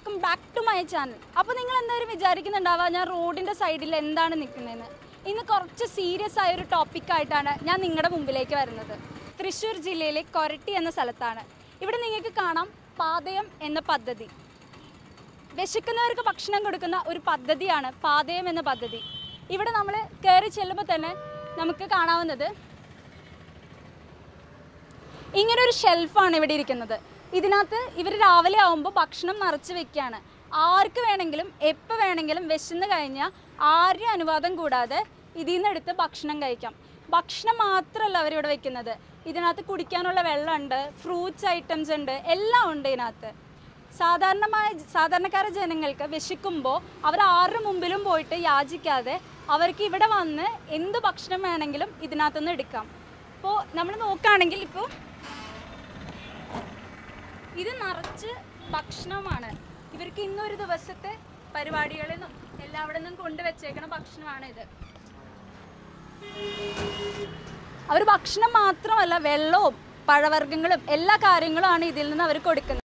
Welcome back to my channel അപ്പോൾ നിങ്ങൾ എന്തായാലും വിചാരിക്കുന്നുണ്ടാവുക ഞാൻ റോഡിൻ്റെ സൈഡിൽ എന്താണ് നിൽക്കുന്നതെന്ന് ഇന്ന് കുറച്ച് സീരിയസ് ആയ ഒരു ടോപ്പിക്കായിട്ടാണ് ഞാൻ നിങ്ങളുടെ മുമ്പിലേക്ക് വരുന്നത് തൃശ്ശൂർ ജില്ലയിലെ കൊരട്ടി എന്ന സ്ഥലത്താണ് ഇവിടെ നിങ്ങൾക്ക് കാണാം പാതയം എന്ന പദ്ധതി വിശക്കുന്നവർക്ക് ഭക്ഷണം കൊടുക്കുന്ന ഒരു പദ്ധതിയാണ് പാതയം എന്ന പദ്ധതി ഇവിടെ നമ്മൾ കയറി ചെല്ലുമ്പോൾ തന്നെ നമുക്ക് കാണാവുന്നത് ഇങ്ങനെ ഒരു ഷെൽഫാണ് ഇവിടെ ഇരിക്കുന്നത് ഇതിനകത്ത് ഇവർ രാവിലെ ആവുമ്പോൾ ഭക്ഷണം നിറച്ച് വെക്കുകയാണ് ആർക്ക് വേണമെങ്കിലും എപ്പോൾ വേണമെങ്കിലും വിശന്ന് കഴിഞ്ഞാൽ ആരുടെ അനുവാദം കൂടാതെ ഇതിൽ നിന്ന് എടുത്ത് ഭക്ഷണം കഴിക്കാം ഭക്ഷണം മാത്രമല്ല അവരിവിടെ വെക്കുന്നത് ഇതിനകത്ത് കുടിക്കാനുള്ള വെള്ളമുണ്ട് ഫ്രൂട്ട്സ് ഐറ്റംസ് ഉണ്ട് എല്ലാം ഉണ്ട് ഇതിനകത്ത് സാധാരണമായ സാധാരണക്കാര ജനങ്ങൾക്ക് വിശക്കുമ്പോൾ അവർ ആരുടെ മുമ്പിലും പോയിട്ട് യാചിക്കാതെ അവർക്ക് ഇവിടെ വന്ന് എന്ത് ഭക്ഷണം വേണമെങ്കിലും ഇതിനകത്തുനിന്ന് എടുക്കാം ഇപ്പോൾ നമ്മൾ നോക്കുകയാണെങ്കിൽ ഇപ്പോൾ ഇത് നിറച്ച് ഭക്ഷണമാണ് ഇവർക്ക് ഇന്നൊരു ദിവസത്തെ പരിപാടികളിൽ നിന്നും എല്ലാവിടെ നിന്നും കൊണ്ടുവച്ചേക്കണ ഭക്ഷണമാണ് ഇത് അവർ ഭക്ഷണം മാത്രമല്ല വെള്ളവും പഴവർഗ്ഗങ്ങളും എല്ലാ കാര്യങ്ങളുമാണ് ഇതിൽ നിന്ന് അവർ കൊടുക്കുന്നത്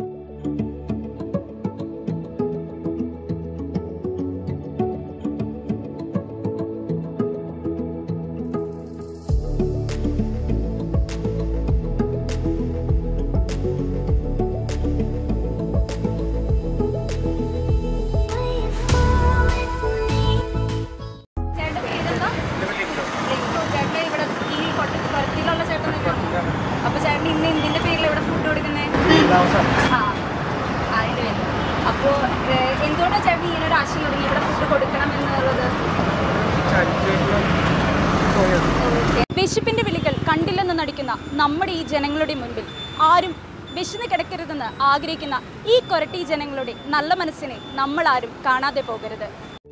ചേട്ടൻ്റെ പേരെന്താ ലിങ്കു. ചേട്ടൻ ഇവിടെ ഈ കൊട്ട- കൊരത്തിയിലുള്ള ചേട്ടൻ തന്നെയാണോ? അപ്പൊ ചേട്ടൻ ഇന്ന് എന്തിന്റെ പേരിൽ ഇവിടെ ഫുഡ് കൊടുക്കുന്നേ ആ അതിന്റെ പേരിൽ അപ്പോ ഏഹ്, എന്തുകൊണ്ടാ ചേട്ടൻ ഇങ്ങനെ ഒരു ആശയം തുടങ്ങി ഇവിടെ ഫുഡ് കൊടുക്കണം എന്നുള്ളത് വിശപ്പിന്റെ വിളികൾ കണ്ടില്ലെന്ന് നടിക്കുന്ന നമ്മുടെ ഈ ജനങ്ങളുടെ മുൻപിൽ ആരും വിശന്ന് കിടക്കരുതെന്ന് ആഗ്രഹിക്കുന്ന ഈ കൊരട്ടി ജനങ്ങളുടെ നല്ല മനസ്സിനെ നമ്മൾ ആരും കാണാതെ പോകരുത്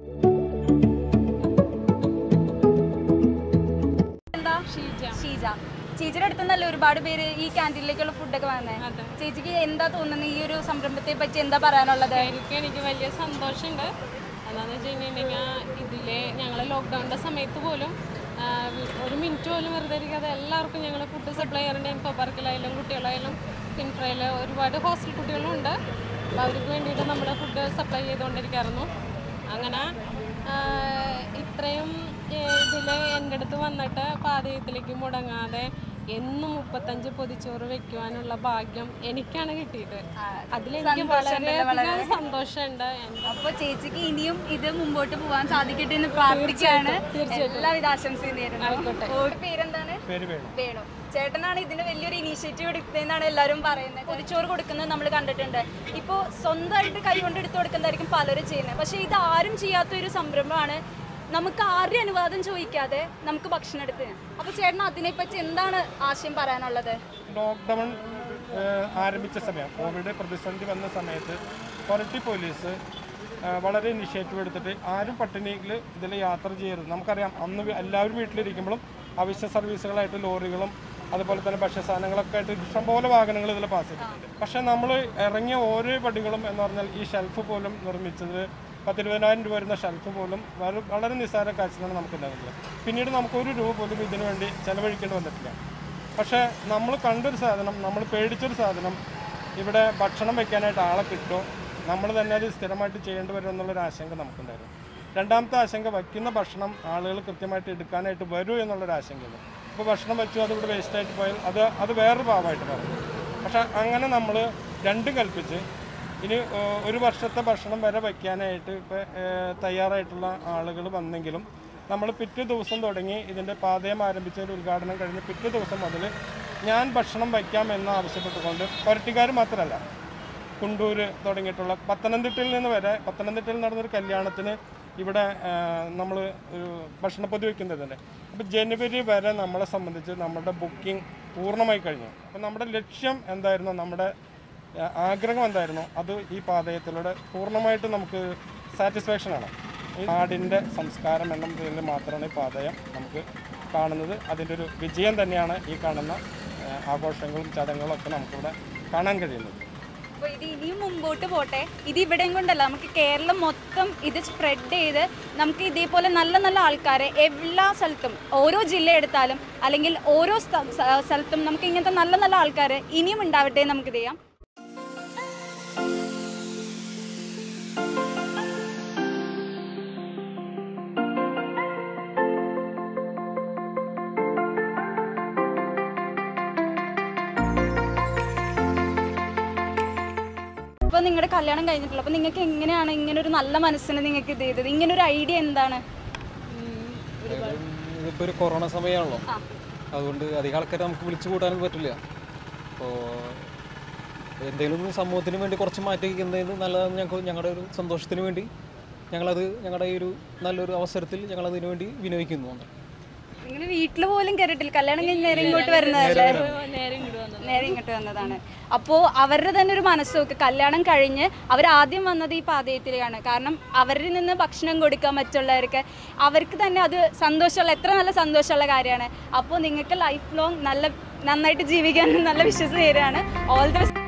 എന്താ ഷീജ ഷീജ ചേച്ചിയുടെ അടുത്തുനിന്നല്ലേ ഒരുപാട് പേര് ഈ ക്യാൻറ്റീനിലേക്കുള്ള ഫുഡൊക്കെ വാങ്ങുന്നത് ചേച്ചിക്ക് എന്താ തോന്നുന്നത് ഈ ഒരു സംരംഭത്തെ പറ്റി എന്താ പറയാനുള്ളത് എനിക്ക് എനിക്ക് വലിയ സന്തോഷമുണ്ട് എന്താണെന്ന് വെച്ച് കഴിഞ്ഞിട്ടുണ്ടെങ്കിൽ ഇതിലെ ഞങ്ങൾ ലോക്ക്ഡൗണിൻ്റെ സമയത്ത് പോലും ആ, ഒരു മിനിറ്റ് പോലും വെറുതെ ഇരിക്കാതെ എല്ലാവർക്കും ഞങ്ങൾ ഫുഡ് സപ്ലൈ ചെയ്യാറുണ്ട് ഇപ്പോൾ പാർക്കിലായാലും കുട്ടികളായാലും കിൻഫ്രയിൽ ഒരുപാട് ഹോസ്റ്റൽ കുട്ടികളുണ്ട് അപ്പോൾ അവർക്ക് വേണ്ടിയിട്ട് നമ്മൾ ഫുഡ് സപ്ലൈ ചെയ്തുകൊണ്ടിരിക്കായിരുന്നു അങ്ങനെ ആ, ഇത്രയും ഇതിൽ എൻ്റെ അടുത്ത് വന്നിട്ട് പാതയത്തിലേക്ക് മുടങ്ങാതെ എന്നും മുപ്പത്തഞ്ച് പൊതിച്ചോറ് വെക്കുവാനുള്ള ഭാഗ്യം എനിക്കാണ് കിട്ടിയത് അതിലെനിക്ക് വളരെയധികം സന്തോഷമുണ്ട് എൻ്റെ അപ്പൊ ചേച്ചിക്ക് ഇനിയും ഇത് മുമ്പോട്ട് പോകാൻ സാധിക്കട്ടെ എന്ന് പ്രാർത്ഥിക്കുകയാണ് എല്ലാവിധ ആശംസയും നേരുന്നു ഓ, പേരെന്താണ് പേര് വേണം വേണു ചേട്ടനാണ് ഇതിന് വലിയൊരു ഇനീഷ്യേറ്റീവ് എടുത്തതെന്നാണ് എല്ലാവരും പറയുന്നത് പൊതിച്ചോറ് കൊടുക്കുന്നത് നമ്മൾ കണ്ടിട്ടുണ്ട് ഇപ്പോൾ സ്വന്തമായിട്ട് കൈകൊണ്ട് എടുത്തു കൊടുക്കുന്നതായിരിക്കും പലരും ചെയ്യുന്നത് പക്ഷേ ഇത് ആരും ചെയ്യാത്ത ഒരു സംരംഭമാണ് നമുക്ക് ആരുടെ അനുവാദം ചോദിക്കാതെ നമുക്ക് ഭക്ഷണം എടുത്ത് അപ്പോൾ ചേട്ടൻ അതിനെപ്പറ്റി എന്താണ് ആശയം പറയാനുള്ളത് ലോക്ക്ഡൗൺ ഏഹ്, ആരംഭിച്ച സമയം കോവിഡ് പ്രതിസന്ധി വന്ന സമയത്ത് കൊരട്ടി പോലീസ് ഏഹ്, വളരെ ഇനിഷ്യേറ്റീവ് എടുത്തിട്ട് ആരും പട്ടിണിയിൽ ഇതിൽ യാത്ര ചെയ്യരുത് നമുക്കറിയാം അന്ന് വി- എല്ലാവരും വീട്ടിലിരിക്കുമ്പോഴും അവശ്യ സർവീസുകളായിട്ട് ലോറികളും അതുപോലെ തന്നെ ഭക്ഷ്യസാധനങ്ങളൊക്കെ ആയിട്ട് ഇഷ്ടംപോലെ വാഹനങ്ങൾ ഇതിൽ പാസ് ചെയ്തിട്ടുണ്ട് പക്ഷേ നമ്മൾ ഇറങ്ങിയ ഓരോ പടികളും എന്ന് പറഞ്ഞാൽ ഈ ഷെൽഫ് പോലും നിർമ്മിച്ചത് പത്തിരുപതിനായിരം രൂപ വരുന്ന ഷെൽഫ് പോലും വളരെ വളരെ നിസ്സാര കാഴ്ചയാണ് നമുക്ക് ഉണ്ടാകുന്നത് പിന്നീട് നമുക്ക് ഒരു രൂപ പോലും ഇതിനു വേണ്ടി ചെലവഴിക്കേണ്ടി വന്നിട്ടില്ല പക്ഷേ നമ്മൾ കണ്ടൊരു സാധനം നമ്മൾ പേടിച്ചൊരു സാധനം ഇവിടെ ഭക്ഷണം വെക്കാനായിട്ട് ആളെ കിട്ടുമോ നമ്മൾ തന്നെ അത് സ്ഥിരമായിട്ട് ചെയ്യേണ്ടി വരും എന്നുള്ളൊരു ആശങ്ക നമുക്കുണ്ടായിരുന്നു രണ്ടാമത്തെ ആശങ്ക വയ്ക്കുന്ന ഭക്ഷണം ആളുകൾ കൃത്യമായിട്ട് എടുക്കാനായിട്ട് വരൂ എന്നുള്ളൊരു ആശങ്കയുണ്ട് ഇപ്പോൾ ഭക്ഷണം വെച്ചു അത് ഇവിടെ വേസ്റ്റായിട്ട് പോയാൽ അത് അത് വേറൊരു ഭാവമായിട്ട് മാറും പക്ഷെ അങ്ങനെ നമ്മൾ രണ്ടും കൽപ്പിച്ച് ഇനി ഏഹ്, ഒരു വർഷത്തെ ഭക്ഷണം വരെ വയ്ക്കാനായിട്ട് ഇപ്പോൾ തയ്യാറായിട്ടുള്ള ആളുകൾ വന്നെങ്കിലും നമ്മൾ പിറ്റേ ദിവസം തുടങ്ങി ഇതിൻ്റെ പാതയം ആരംഭിച്ചതിൻ്റെ ഉദ്ഘാടനം കഴിഞ്ഞ് പിറ്റേ ദിവസം മുതൽ ഞാൻ ഭക്ഷണം വയ്ക്കാം എന്ന് ആവശ്യപ്പെട്ടുകൊണ്ട് കൊരട്ടിക്കാർ മാത്രമല്ല കുണ്ടൂർ തുടങ്ങിയിട്ടുള്ള പത്തനംതിട്ടയിൽ നിന്ന് വരെ പത്തനംതിട്ടയിൽ നടന്നൊരു കല്യാണത്തിന് ഇവിടെ നമ്മൾ ഒരു ഭക്ഷണപ്പൊതി വെക്കുന്നതുണ്ട് അപ്പോൾ ജനുവരി വരെ നമ്മളെ സംബന്ധിച്ച് നമ്മുടെ ബുക്കിംഗ് പൂർണ്ണമായി കഴിഞ്ഞു അപ്പോൾ നമ്മുടെ ലക്ഷ്യം എന്തായിരുന്നു നമ്മുടെ ആ, ആഗ്രഹം എന്തായിരുന്നു അത് ഈ പാതയത്തിലൂടെ പൂർണ്ണമായിട്ട് നമുക്ക് സാറ്റിസ്ഫാക്ഷനാണ് ഈ നാടിൻ്റെ സംസ്കാരം എന്ന പേരിൽ മാത്രമാണ് ഈ പാതയം നമുക്ക് കാണുന്നത് അതിൻ്റെ ഒരു വിജയം തന്നെയാണ് ഈ കാണുന്ന ആ, ആഘോഷങ്ങളും ചടങ്ങുകളും ഒക്കെ നമുക്കിവിടെ കാണാൻ കഴിയുന്നത് അപ്പോൾ ഇത് ഇനിയും മുമ്പോട്ട് പോട്ടെ ഇത് ഇവിടെയും കൊണ്ടല്ല നമുക്ക് കേരളം മൊത്തം ഇത് സ്പ്രെഡ് ചെയ്ത് നമുക്ക് ഇതേപോലെ നല്ല നല്ല ആൾക്കാരെ എല്ലാ സ്ഥലത്തും ഓരോ ജില്ല എടുത്താലും അല്ലെങ്കിൽ ഓരോ സ്ഥ- സ്ഥ- സ്ഥലത്തും നമുക്ക് ഇങ്ങനത്തെ നല്ല നല്ല ആൾക്കാർ ഇനിയും ഉണ്ടാവട്ടെ എന്ന് നമുക്ക് ചെയ്യാം നിങ്ങളുടെ കല്യാണം കഴിഞ്ഞിട്ടുള്ളൂ അപ്പോൾ നിങ്ങൾക്ക് എങ്ങനെയാണ് ഇങ്ങനെ ഒരു നല്ല മനസ്സിന് നിങ്ങൾക്ക് ഇത് ചെയ്തത് ഇങ്ങനെ ഒരു ഐഡിയ എന്താണ് ഇതിപ്പോൾ ഒരു കൊറോണ സമയമാണല്ലോ ആ. അതുകൊണ്ട് അധികം ആൾക്കാരെ നമുക്ക് വിളിച്ചു കൂട്ടാനും പറ്റില്ല അപ്പോൾ എന്തെങ്കിലും ഒരു സമൂഹത്തിന് വേണ്ടി കുറച്ച് മാറ്റി വയ്ക്കുന്നതിന് നല്ലതാണ് ഞങ്ങൾക്ക് ഞങ്ങളുടെ ഒരു സന്തോഷത്തിന് വേണ്ടി ഞങ്ങളത് ഞങ്ങളുടെ ഈ ഒരു നല്ലൊരു അവസരത്തിൽ ഞങ്ങളതിനു വേണ്ടി വിനിയോഗിക്കുന്നു നിങ്ങൾ വീട്ടിൽ പോലും കയറിയിട്ടില്ല കല്യാണം കഴിഞ്ഞ് നേരെ ഇങ്ങോട്ട് വരുന്നതല്ലേ നേരെ ഇങ്ങോട്ട് വന്നത് നേരെ ഇങ്ങോട്ട് വന്നതാണ് അപ്പോൾ അവരുടെ തന്നെ ഒരു മനസ്സ് നോക്ക് കല്യാണം കഴിഞ്ഞ് അവർ ആദ്യം വന്നത് ഈ പാതയത്തിലാണ് കാരണം അവരിൽ നിന്ന് ഭക്ഷണം കൊടുക്കാൻ മറ്റുള്ളവർക്ക് അവർക്ക് തന്നെ അത് സന്തോഷമുള്ള എത്ര നല്ല സന്തോഷമുള്ള കാര്യമാണ് അപ്പോൾ നിങ്ങൾക്ക് ലൈഫ് ലോങ് നല്ല നന്നായിട്ട് ജീവിക്കാൻ നല്ല വിശ്വസം തരികയാണ് ഓൾ ദ ബെസ്റ്റ്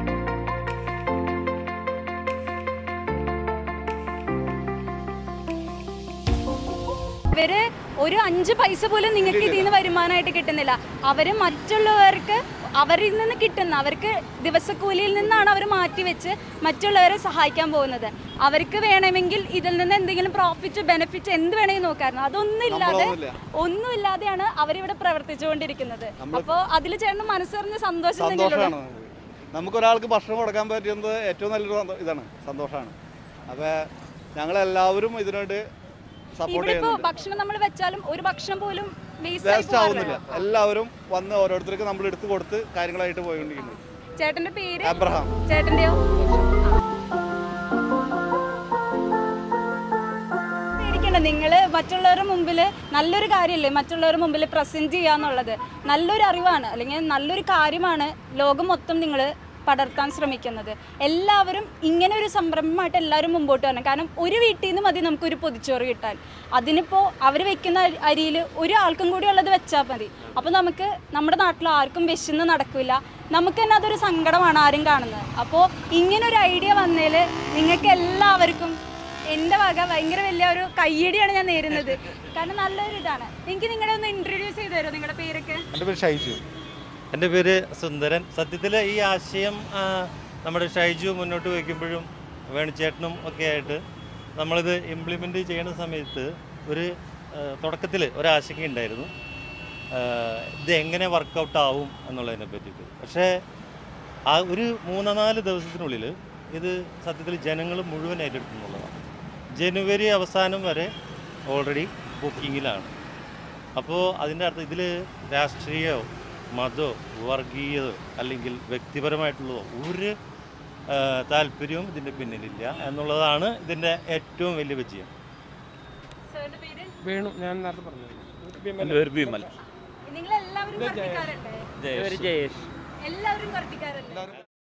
ഇവര് ഒരു അഞ്ച് പൈസ പോലും നിങ്ങൾക്ക് ഇതിൽ നിന്ന് വരുമാനമായിട്ട് കിട്ടുന്നില്ല അവര് മറ്റുള്ളവർക്ക് അവരിൽ നിന്ന് കിട്ടുന്ന അവർക്ക് ദിവസക്കൂലിയിൽ നിന്നാണ് അവർ മാറ്റിവെച്ച് മറ്റുള്ളവരെ സഹായിക്കാൻ പോകുന്നത് അവർക്ക് വേണമെങ്കിൽ ഇതിൽ നിന്ന് എന്തെങ്കിലും പ്രോഫിറ്റ് ബെനിഫിറ്റ് എന്ത് വേണമെങ്കിൽ നോക്കായിരുന്നു അതൊന്നും ഇല്ലാതെ ഒന്നും ഇല്ലാതെയാണ് അവരിവിടെ പ്രവർത്തിച്ചുകൊണ്ടിരിക്കുന്നത് അപ്പോൾ അതിൽ ചേട്ടന് മനസ്സറിഞ്ഞ സന്തോഷം തന്നെയുള്ളത് സന്തോഷമാണ് നമുക്ക് നമുക്കൊരാൾക്ക് ഭക്ഷണം കൊടുക്കാൻ പറ്റുന്നത് ഏറ്റവും നല്ലൊരു സന്തോ- ഇതാണ് സന്തോഷമാണ് അപ്പോൾ ഞങ്ങളെല്ലാവരും ഇതിനോട് സപ്പോർട്ട് ഇവിടെ ഇപ്പോൾ ചെയ്യുന്നുണ്ട് ഭക്ഷണം നമ്മൾ വെച്ചാലും ഒരു ഭക്ഷണം പോലും വേസ്റ്റ് വേസ്റ്റ് ആവുന്നില്ല എല്ലാവരും വന്ന് ഓരോരുത്തർക്ക് നമ്മൾ എടുത്ത് കൊടുത്ത് കാര്യങ്ങളായിട്ട് പോയിക്കൊണ്ടിരിക്കുന്നു ചേട്ടന്റെ പേര് അബ്രഹാം ചേട്ടന്റെയോ പേടിക്കണ്ട നിങ്ങള് മറ്റുള്ളവരുടെ മുമ്പിൽ നല്ലൊരു കാര്യമല്ലേ മറ്റുള്ളവരുടെ മുമ്പിൽ പ്രസന്റ് ചെയ്യാന്നുള്ളത് നല്ലൊരു അറിവാണ് അല്ലെങ്കിൽ നല്ലൊരു കാര്യമാണ് ലോകം മൊത്തം നിങ്ങൾ പടർത്താൻ ശ്രമിക്കുന്നത് എല്ലാവരും ഇങ്ങനെ ഒരു സംരംഭമായിട്ട് എല്ലാവരും മുമ്പോട്ട് വരണം കാരണം ഒരു വീട്ടിൽ നിന്ന് മതി നമുക്കൊരു പൊതിച്ചോറ് കിട്ടാൻ അതിനിപ്പോൾ അവർ വെക്കുന്ന അരിയിൽ ഒരു ആൾക്കും കൂടി ഉള്ളത് വെച്ചാൽ മതി അപ്പോൾ നമുക്ക് നമ്മുടെ നാട്ടിൽ ആർക്കും വിശന്ന് നടക്കില്ല നമുക്ക് തന്നെ അതൊരു സങ്കടമാണ് ആരും കാണുന്നത് അപ്പോൾ ഇങ്ങനൊരു ഐഡിയ വന്നതിൽ നിങ്ങൾക്ക് എല്ലാവർക്കും എൻ്റെ വക ഭയങ്കര വലിയ ഒരു കയ്യടിയാണ് ഞാൻ നേരുന്നത് കാരണം നല്ലൊരു ഇതാണ് എനിക്ക് നിങ്ങളെ ഒന്ന് ഇൻട്രൊഡ്യൂസ് ചെയ്ത് തരുമോ നിങ്ങളുടെ പേരൊക്കെ എൻ്റെ പേര് ഷൈജു എൻ്റെ പേര് സുന്ദരൻ സത്യത്തിൽ ഈ ആശയം ആ, നമ്മുടെ ഷൈജു മുന്നോട്ട് വയ്ക്കുമ്പോഴും വേണിച്ചേട്ടനും ഒക്കെ ആയിട്ട് നമ്മളിത് ഇംപ്ലിമെൻ്റ് ചെയ്യുന്ന സമയത്ത് ഒരു തുടക്കത്തിൽ ഒരാശങ്ക ഉണ്ടായിരുന്നു ആ, ഇത് എങ്ങനെ വർക്കൗട്ട് ആവും എന്നുള്ളതിനെ പറ്റിയിട്ട് പക്ഷേ ആ ഒരു മൂന്ന് നാല് ദിവസത്തിനുള്ളിൽ ഇത് സത്യത്തിൽ ജനങ്ങൾ മുഴുവൻ ഏറ്റെടുക്കുന്നുള്ളതാണ് ജനുവരി അവസാനം വരെ ഓൾറെഡി ബുക്കിങ്ങിലാണ് അപ്പോൾ അതിൻ്റെ അർത്ഥം ഇതിൽ രാഷ്ട്രീയമോ മതമോ വർഗീയതയോ അല്ലെങ്കിൽ വ്യക്തിപരമായിട്ടുള്ളതോ ഒരു ആ, താല്പര്യവും ഇതിൻ്റെ പിന്നിലില്ല എന്നുള്ളതാണ് ഇതിൻ്റെ ഏറ്റവും വലിയ വിജയം സാറിന്റെ പേര് വേണു ഞാൻ നേരത്തെ പറഞ്ഞത് എൻ്റെ പേര് വിമൽ നിങ്ങൾ എല്ലാവരും കർട്ടിക്കാരല്ലേ എല്ലാവരും കർട്ടിക്കാരല്ലേ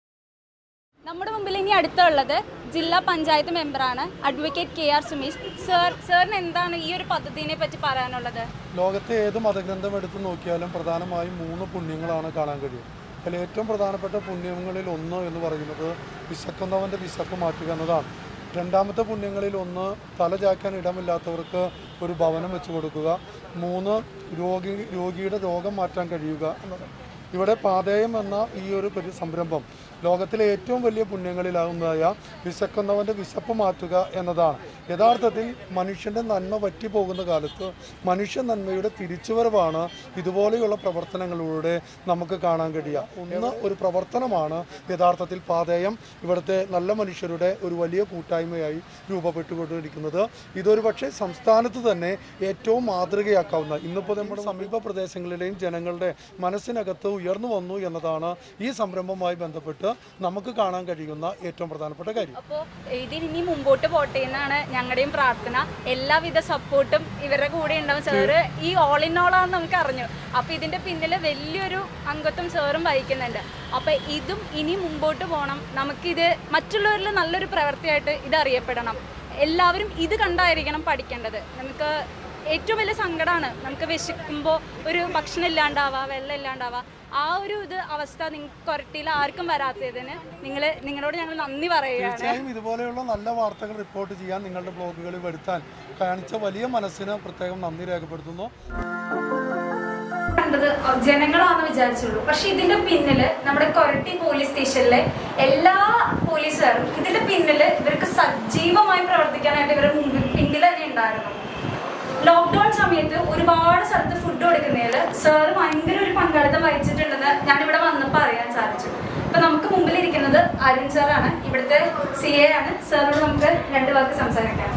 നമ്മുടെ മുമ്പിൽ ഇനി അടുത്തുള്ളത് ജില്ലാ പഞ്ചായത്ത് മെമ്പറാണ് advocate K R Sumesh sir സാറിന് എന്താണ് ഈ ഒരു പദ്ധതിനെ പറ്റി പറയാനുള്ളത് ലോകത്തെ ഏത് മതഗ്രന്ഥം എടുത്ത് നോക്കിയാലും പ്രധാനമായും മൂന്ന് പുണ്യങ്ങളാണ് കാണാൻ കഴിയും അതിൽ ഏറ്റവും പ്രധാനപ്പെട്ട പുണ്യങ്ങളിൽ ഒന്ന് എന്ന് പറയുന്നത് വിശക്കുന്നവൻ്റെ വിശപ്പ് മാറ്റുക എന്നതാണ് രണ്ടാമത്തെ പുണ്യങ്ങളിൽ ഒന്ന് തല ചായ്ക്കാൻ ഇടമില്ലാത്തവർക്ക് ഒരു ഭവനം വെച്ച് കൊടുക്കുക മൂന്ന് രോഗി രോഗിയുടെ രോഗം മാറ്റാൻ കഴിയുക എന്നതാണ് ഇവിടെ പാതയം എന്ന ഈ ഒരു പരി സംരംഭം ലോകത്തിലെ ഏറ്റവും വലിയ പുണ്യങ്ങളിലാവുന്നതായ വിശക്കുന്നവൻ്റെ വിശപ്പ് മാറ്റുക എന്നതാണ് യഥാർത്ഥത്തിൽ മനുഷ്യൻ്റെ നന്മ പറ്റിപ്പോകുന്ന കാലത്ത് മനുഷ്യ നന്മയുടെ തിരിച്ചുവരവാണ് ഇതുപോലെയുള്ള പ്രവർത്തനങ്ങളിലൂടെ നമുക്ക് കാണാൻ കഴിയുക ഒന്ന് ഒരു പ്രവർത്തനമാണ് യഥാർത്ഥത്തിൽ പാതയം ഇവിടുത്തെ നല്ല മനുഷ്യരുടെ ഒരു വലിയ കൂട്ടായ്മയായി രൂപപ്പെട്ടുകൊണ്ടിരിക്കുന്നത് ഇതൊരു പക്ഷേ സംസ്ഥാനത്ത് തന്നെ ഏറ്റവും മാതൃകയാക്കാവുന്ന ഇന്നിപ്പോൾ നമ്മുടെ സമീപ പ്രദേശങ്ങളിലെയും ജനങ്ങളുടെ മനസ്സിനകത്ത് ഉയർന്നു വന്നു എന്നതാണ് ഈ സംരംഭവുമായി ബന്ധപ്പെട്ട് നമുക്ക് കാണാൻ കഴിയുന്ന ഏറ്റവും പ്രധാനപ്പെട്ട കാര്യം അപ്പോൾ ഇതിന് ഇനി മുമ്പോട്ട് പോട്ടെ എന്നാണ് ഞങ്ങളുടെയും പ്രാർത്ഥന എല്ലാവിധ സപ്പോർട്ടും ഇവരുടെ കൂടെ ഉണ്ടാവും സാറ് ഈ ഓൾ ഇൻ ഓൾ ആണെന്ന് നമുക്ക് അറിഞ്ഞു അപ്പോൾ ഇതിന്റെ പിന്നിൽ വലിയൊരു അംഗത്വം സാറും വഹിക്കുന്നുണ്ട് അപ്പോൾ ഇതും ഇനി മുമ്പോട്ട് പോകണം നമുക്കിത് മറ്റുള്ളവരിൽ നല്ലൊരു പ്രവൃത്തിയായിട്ട് ഇത് അറിയപ്പെടണം എല്ലാവരും ഇത് കണ്ടായിരിക്കണം പഠിക്കേണ്ടത് നമുക്ക് ഏറ്റവും വലിയ സങ്കടമാണ് നമുക്ക് വിശക്കുമ്പോൾ ഒരു ഭക്ഷണം ഇല്ലാണ്ടാവുക വെള്ളം ഇല്ലാണ്ടാവുക ആ ഒരു ഇത് അവസ്ഥ നിങ്ങൾക്ക് കൊരട്ടിയിൽ ആർക്കും വരാത്തതിന് നിങ്ങൾ നിങ്ങളോട് ഞങ്ങൾ നന്ദി പറയുകയാണ് തീർച്ചയായും ഇതുപോലെയുള്ള നല്ല വാർത്തകൾ റിപ്പോർട്ട് ചെയ്യാൻ നിങ്ങളുടെ ബ്ലോഗുകളിൽ വരുത്താൻ കാണിച്ച വലിയ മനസ്സിന് പ്രത്യേകം നന്ദി രേഖപ്പെടുത്തുന്നു കണ്ടത് ജനങ്ങളാണെന്ന് വിചാരിച്ചുള്ളൂ പക്ഷെ ഇതിന്റെ പിന്നില് നമ്മുടെ കൊരട്ടി പോലീസ് സ്റ്റേഷനിലെ എല്ലാ പോലീസുകാരും ഇതിന്റെ പിന്നില് ഇവർക്ക് സജീവമായി പ്രവർത്തിക്കാനായിട്ട് ഇവരുടെ മുമ്പിൽ പിന്നിൽ തന്നെ ഉണ്ടായിരുന്നു ലോക്ക്ഡൌൺ സമയത്ത് ഒരുപാട് സ്ഥലത്ത് ഫുഡ് കൊടുക്കുന്നതിൽ സാറ് ഭയങ്കര ഒരു പങ്കാളിത്തം വഹിച്ചിട്ടുണ്ടെന്ന് ഞാനിവിടെ വന്നപ്പോൾ അറിയാൻ സാധിച്ചു ഇപ്പൊ നമുക്ക് നമുക്ക് മുമ്പിൽ ഇരിക്കുന്നത് അരുൺ സാറാണ് ഇവിടുത്തെ സി എ ആണ് സാറിനോട് നമുക്ക് രണ്ട് വാക്ക് സംസാരിക്കാം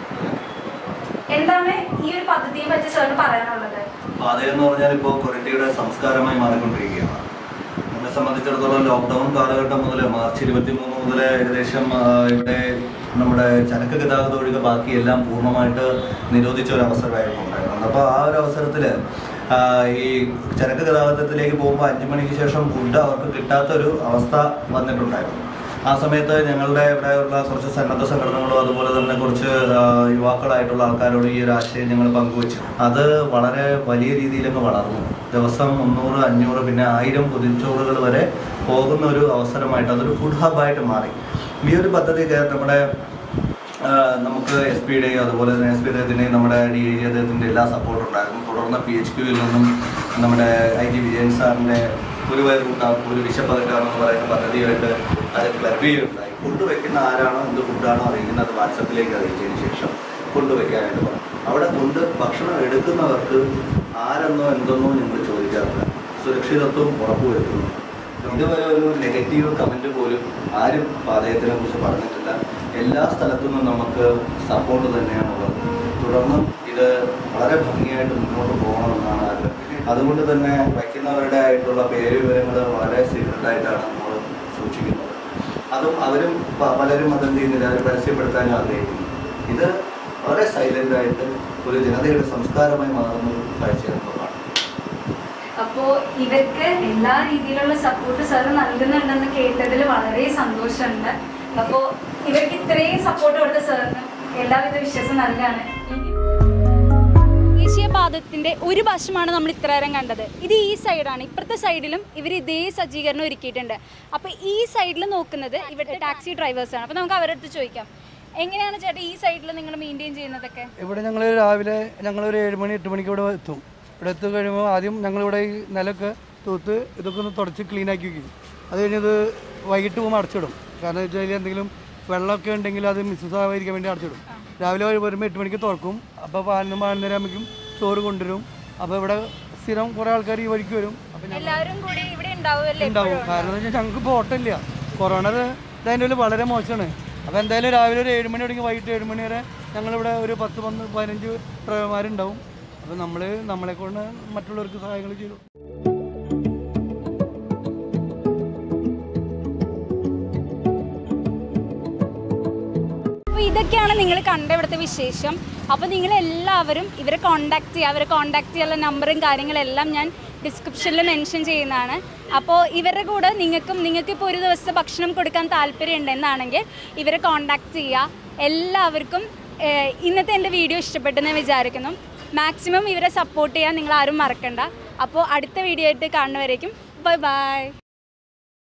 എന്താണ് ഈ ഒരു പദ്ധതിയെ പറ്റി സാറിന് പറയാനുള്ളത് പാതയം എന്ന് പറഞ്ഞാൽ ഇപ്പോൾ കൊരട്ടിയുടെ സംസ്കാരമായി മാറിക്കൊണ്ടിരിക്കുകയാണ് നമ്മെ സംബന്ധിച്ചിടത്തോളം ലോക്ക്ഡൗൺ കാലഘട്ടം മുതൽ മാർച്ച് ഇരുപത്തി മൂന്ന് മുതൽ ഏകദേശം ആ, ഇവിടെ നമ്മുടെ ചരക്ക് ഗതാഗതം ഒഴികെ ബാക്കിയെല്ലാം പൂർണ്ണമായിട്ട് നിരോധിച്ച ഒരു അവസരമായിരുന്നു ഉണ്ടായിരുന്നത് അപ്പോൾ ആ ഒരു അവസരത്തിൽ ഈ ചരക്ക് ഗതാഗതത്തിലേക്ക് പോകുമ്പോൾ അഞ്ച് മണിക്ക് ശേഷം ഫുഡ് അവർക്ക് കിട്ടാത്ത ഒരു അവസ്ഥ വന്നിട്ടുണ്ടായിരുന്നു ആ സമയത്ത് ഞങ്ങളുടെ ഇവിടെയുള്ള കുറച്ച് സന്നദ്ധ സംഘടനകളും അതുപോലെ തന്നെ കുറച്ച് ആ, യുവാക്കളായിട്ടുള്ള ആൾക്കാരോട് ഈ ഒരു ആശയം ഞങ്ങൾ പങ്കുവച്ചു അത് വളരെ വലിയ രീതിയിലങ്ങ് വളർന്നു ദിവസം മുന്നൂറ് അഞ്ഞൂറ് പിന്നെ ആയിരം പൊതിച്ചോറുകൾ വരെ പോകുന്ന ഒരു അവസരമായിട്ട് അതൊരു ഫുഡ് ഹബായിട്ട് മാറി ഈ ഒരു പദ്ധതി കേ- നമ്മുടെ ആ, നമുക്ക് എസ് പിയുടെയും അതുപോലെ തന്നെ എസ് പി അദ്ദേഹത്തിൻ്റെയും നമ്മുടെ ഡി ഐ അദ്ദേഹത്തിൻ്റെ എല്ലാ സപ്പോർട്ടും ഉണ്ടായിരുന്നു തുടർന്ന് പി എച്ച് ക്യൂവിൽ നിന്നും നമ്മുടെ ഐ ജി വിജയൻ സാറിൻ്റെ ഒരു വയറുണ്ടാകും ഒരു വിശപ്പകറ്റാണെന്ന് പറയുന്ന പദ്ധതിയായിട്ട് അത് ക്ലബിയുണ്ടായി ഫുഡ് വെക്കുന്ന ആരാണോ എന്ത് ഫുഡാണോ അറിയിക്കുന്നത് അത് വാട്സപ്പിലേക്ക് അറിയിച്ചതിന് ശേഷം കൊണ്ടുവയ്ക്കാനായിട്ട് പറഞ്ഞു അവിടെ കൊണ്ട് ഭക്ഷണം എടുക്കുന്നവർക്ക് ആരെന്നോ എന്തെന്നോ ഞങ്ങൾ ചോദിക്കാറില്ല സുരക്ഷിതത്വം ഉറപ്പുവരുത്തുന്നു ഇതുവരെ ഒരു നെഗറ്റീവ് കമന്റ് പോലും ആരും പാതയത്തിനെ കുറിച്ച് പറഞ്ഞിട്ടില്ല എല്ലാ സ്ഥലത്തു നിന്നും നമുക്ക് സപ്പോർട്ട് തന്നെയാണുള്ളത് തുടർന്നും ഇത് വളരെ ഭംഗിയായിട്ട് മുന്നോട്ട് പോകണമെന്നാണ് ആഗ്രഹം അതുകൊണ്ട് തന്നെ വയ്ക്കുന്നവരുടെ ആയിട്ടുള്ള പേര് വിവരങ്ങൾ വളരെ സീക്രട്ട് ആയിട്ടാണ് നമ്മൾ സൂക്ഷിക്കുന്നത് അതും അവരും പ- പലരും അതെന്ത് ചെയ്യുന്നില്ല അവർ പരസ്യപ്പെടുത്താനും ആഗ്രഹിക്കുന്നു ഇത് വളരെ സൈലന്റ് ആയിട്ട് ഒരു ജനതയുടെ സംസ്കാരമായി മാറുന്ന ഒരു കാഴ്ചയാണ് ഇപ്പോൾ കാണുന്നത് അപ്പോ ഇവർക്ക് എല്ലാ രീതിയിലുള്ള സപ്പോർട്ട് സാർ നൽകുന്നുണ്ടെന്ന് കേട്ടതിൽ വളരെ സന്തോഷമുണ്ട് അപ്പോ ഇവർക്ക് ഇത്രയും സപ്പോർട്ട് കൊടുത്ത സാറിന് എല്ലാവിധ വിശ്വാസം നൽകാണ് ദേശീയപാതത്തിന്റെ ഒരു വശമാണ് നമ്മൾ ഇത്രയേരം കണ്ടത് ഇത് ഈ സൈഡാണ് ഇപ്പുറത്തെ സൈഡിലും ഇവർ ഇതേ സജ്ജീകരണം ഒരുക്കിയിട്ടുണ്ട് അപ്പൊ ഈ സൈഡിൽ നോക്കുന്നത് ഇവിടുത്തെ ടാക്സി ഡ്രൈവേഴ്സാണ് അപ്പൊ നമുക്ക് അവരുടെ അടുത്ത് ചോദിക്കാം എങ്ങനെയാണ് ചേട്ടാ ഈ സൈഡിൽ നിങ്ങൾ മെയിൻറ്റെയിൻ ചെയ്യുന്നതൊക്കെ ഇവിടെ ഞങ്ങൾ രാവിലെ ഞങ്ങൾ ഒരു ഏഴ് മണി എട്ട് മണിക്ക് ഇവിടെ എത്തും ഇവിടെ എത്തി കഴിയുമ്പോൾ ആദ്യം ഞങ്ങളിവിടെ ഈ നിലമൊക്കെ തൂത്ത് ഇതൊക്കെ ഒന്ന് തുടച്ച് ക്ലീൻ ആക്കി വയ്ക്കും അത് കഴിഞ്ഞത് വൈകിട്ട് പോകുമ്പോൾ അടച്ചിടും കാരണം വെച്ചാൽ എന്തെങ്കിലും വെള്ളമൊക്കെ ഉണ്ടെങ്കിൽ അത് മിസ്സസ് ആവാതിരിക്കാൻ വേണ്ടി അടച്ചിടും രാവിലെ വരുമ്പോൾ എട്ട് മണിക്ക് തുറക്കും അപ്പോൾ പതിനൊന്ന് പതിനൊന്നര ആകുമ്പോഴേക്കും ചോറ് കൊണ്ടുവരും അപ്പോൾ ഇവിടെ സ്ഥിരം കുറേ ആൾക്കാർ ഈ വഴിക്ക് വരും അപ്പോൾ ഞങ്ങൾ എല്ലാവരും കൂടി ഇവിടെ ഉണ്ടാവുമല്ലേ ഉണ്ടാവും കാരണം എന്ന് വെച്ചാൽ ഞങ്ങൾക്ക് പോട്ടില്ല കൊറോണ ഇതിൻ്റെ ഉള്ളിൽ വളരെ മോശമാണ് അപ്പോൾ എന്തായാലും രാവിലെ ഒരു ഏഴ് മണി തുടങ്ങി വൈകിട്ട് ഏഴ് മണി വരെ ഞങ്ങളിവിടെ ഒരു പത്ത് പന്ത് പതിനഞ്ച് ഡ്രൈവർമാരുണ്ടാവും അപ്പോൾ നമ്മൾ നമ്മളെ കൊണ്ട് മറ്റുള്ളവർക്ക് സഹായങ്ങൾ ചെയ്തു അപ്പോൾ ഇതൊക്കെയാണ് നിങ്ങൾ കണ്ട ഇവിടുത്തെ വിശേഷം അപ്പോൾ നിങ്ങൾ എല്ലാവരും ഇവരെ കോൺടാക്ട് ചെയ്യുക അവരെ കോൺടാക്ട് ചെയ്യാനുള്ള നമ്പറും കാര്യങ്ങളെല്ലാം ഞാൻ ഡിസ്ക്രിപ്ഷനിൽ മെൻഷൻ ചെയ്യുന്നതാണ് അപ്പോൾ ഇവരുടെ കൂടെ നിങ്ങൾക്കും നിങ്ങൾക്ക് ഇപ്പോൾ ഒരു ദിവസത്തെ ഭക്ഷണം കൊടുക്കാൻ താല്പര്യം ഉണ്ടെന്നാണെങ്കിൽ ഇവരെ കോൺടാക്ട് ചെയ്യുക എല്ലാവർക്കും ഏഹ്, ഇന്നത്തെ എൻ്റെ വീഡിയോ ഇഷ്ടപ്പെട്ടെന്ന് വിചാരിക്കുന്നു മാക്സിമം ഇവരെ സപ്പോർട്ട് ചെയ്യാൻ നിങ്ങൾ ആരും മറക്കണ്ട അപ്പോൾ അടുത്ത വീഡിയോ ആയിട്ട് കാണുന്നവരേക്കും ബൈ ബൈ